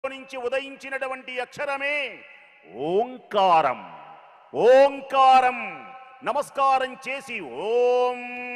నుంచి ఉదయించినటువంటి అక్షరమే ఓంకారం ఓంకారం నమస్కారం చేసి ఓం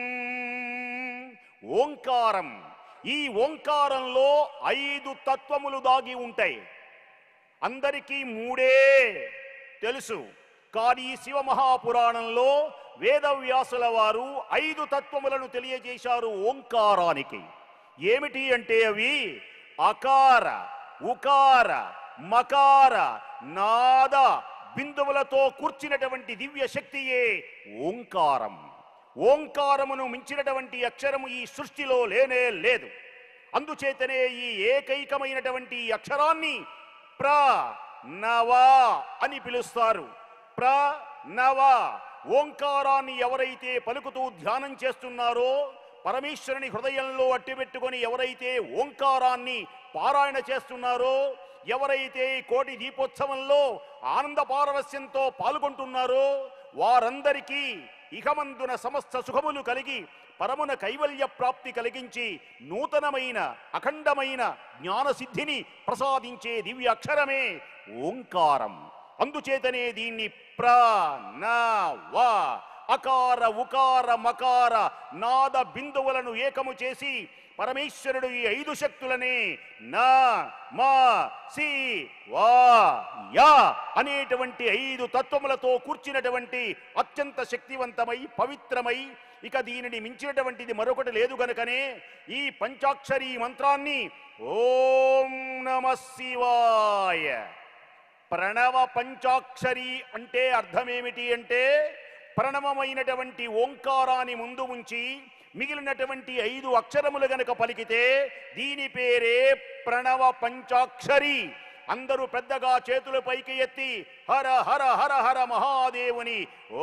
ఓంకారం ఈ ఓంకారంలో ఐదు తత్వములు దాగి ఉంటాయి అందరికీ మూడే తెలుసు కానీ శివ మహాపురాణంలో వేదవ్యాసుల వారు ఐదు తత్వములను తెలియజేశారు ఓంకారానికి ఏమిటి అంటే అవి అకార ఉకార మకార నాద బిందువులతో కూర్చినటువంటి దివ్య శక్తియే ఓంకారం ఓంకారమును మించినటువంటి అక్షరము ఈ సృష్టిలో లేనే లేదు అందుచేతనే ఈ ఏకైకమైనటువంటి ఈ అక్షరాన్ని ప్ర నవ అని పిలుస్తారు ప్ర నవ ఓంకారాన్ని ఎవరైతే పలుకుతూ ధ్యానం చేస్తున్నారో పరమేశ్వరుని హృదయంలో అట్టిపెట్టుకొని ఎవరైతే ఓంకారాన్ని పారాయణ చేస్తున్నారో ఎవరైతే ఈ కోటి దీపోత్సవంలో ఆనంద పారవస్యంతో పాల్గొంటున్నారో వారందరికీ ఇహమందున సమస్త సుఖములు కలిగి పరమున కైవల్య ప్రాప్తి కలిగించి నూతనమైన అఖండమైన జ్ఞానసిద్ధిని ప్రసాదించే దివ్య అక్షరమే ఓంకారం అందుచేతనే దీన్ని ప్ర న వ అకార ఉకార మకార నాద బిందువులను ఏకము చేసి పరమేశ్వరుడు ఈ ఐదు శక్తులనే నా మా సి వా యా అనేటువంటి ఐదు తత్వములతో కూర్చినటువంటి అత్యంత శక్తివంతమై పవిత్రమై ఇక దీనిని మించినటువంటిది మరొకటి లేదు గనుకనే ఈ పంచాక్షరీ మంత్రాన్ని ఓం నమ శివాయ ప్రణవ పంచాక్షరి అంటే అర్థమేమిటి అంటే ప్రణవమైనటువంటి ఓంకారాన్ని ముందు ఉంచి మిగిలినటువంటి ఐదు అక్షరములు గనక పలికితే దీని పేరే ప్రణవ పంచాక్షరి అందరూ పెద్దగా చేతులు పైకి ఎత్తి హర హర హర హర మహాదేవుని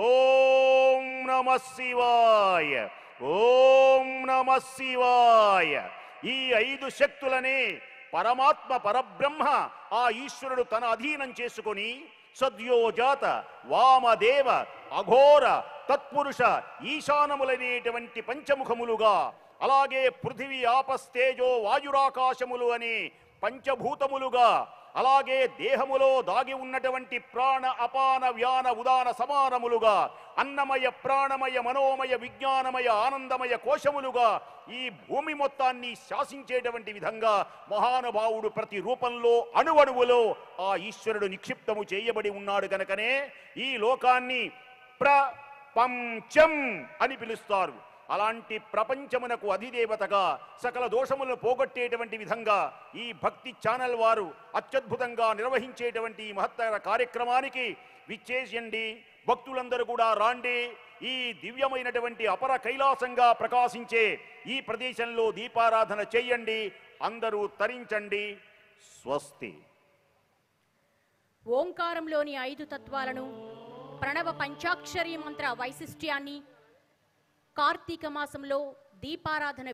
ఓం నమ శివాయ ఓం నమ శివాయ ఈ ఐదు శక్తులనే పరమాత్మ పరబ్రహ్మ ఆ ఈశ్వరుడు తన అధీనం చేసుకొని సద్యోజాత వామదేవ అఘోర తత్పురుష ఈశానములనేటువంటి పంచముఖములుగా అలాగే పృథివీ ఆపస్తేజో వాయురాకాశములు అనే పంచభూతములుగా అలాగే దేహములో దాగి ఉన్నటువంటి ప్రాణ అపాన వ్యాన ఉదాన సమానములుగా అన్నమయ ప్రాణమయ మనోమయ విజ్ఞానమయ ఆనందమయ కోశములుగా ఈ భూమి మొత్తాన్ని శాసించేటువంటి విధంగా మహానుభావుడు ప్రతి రూపంలో అణువణువులో ఆ ఈశ్వరుడు నిక్షిప్తము చేయబడి ఉన్నాడు కనుకనే ఈ లోకాన్ని ప్రపంచం అని పిలుస్తారు అలాంటి ప్రపంచమునకు అధిదేవతగా సకల దోషములను పోగొట్టేటువంటి విధంగా ఈ భక్తి ఛానల్ వారు అత్యద్భుతంగా నిర్వహించేటువంటి ఈ మహత్తర కార్యక్రమానికి విచ్చేసేయండి భక్తులందరూ కూడా రాండి ఈ దివ్యమైనటువంటి అపర కైలాసంగా ప్రకాశించే ఈ ప్రదేశంలో దీపారాధన చేయండి అందరూ తరించండి స్వస్తి ఓంకారంలోని ఐదు తత్వాలను ప్రణవ పంచాక్షరి మంత్ర వైశిష్ట్యాన్ని కార్తీక మాసంలో దీపారాధన